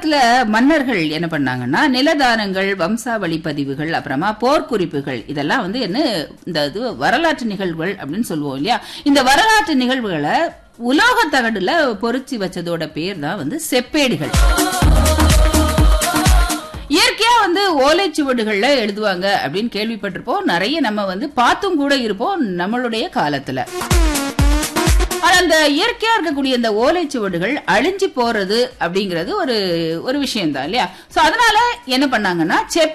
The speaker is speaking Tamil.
காலத்துல மன்னர்கள் என்ன பண்ணாங்கன்னா நிலதானங்கள் வம்சாவளி பதிவுகள் அப்புறமா போர்க்குறிப்புகள் இதெல்லாம் வந்து என்ன இந்த இது வரலாற்று நிகழ்வுகள் அப்படின்னு சொல்லுவோம் இல்லையா இந்த வரலாற்று நிகழ்வுகளை உலோக தகடுல பொறிச்சு வச்சதோட பேர் தான் வந்து செப்பேடுகள் இயற்கையா வந்து ஓலைச்சுவடுகள்ல எழுதுவாங்க அப்படின்னு கேள்விப்பட்டிருப்போம் நிறைய நம்ம வந்து பார்த்தும் கூட இருப்போம் நம்மளுடைய காலத்துல ஆனா அந்த இயற்கையா இருக்கக்கூடிய இந்த ஓலைச்சுவடுகள் அழிஞ்சு போறது அப்படிங்கிறது ஒரு ஒரு விஷயம் தான் இல்லையா சோ அதனால என்ன பண்ணாங்கன்னா செப்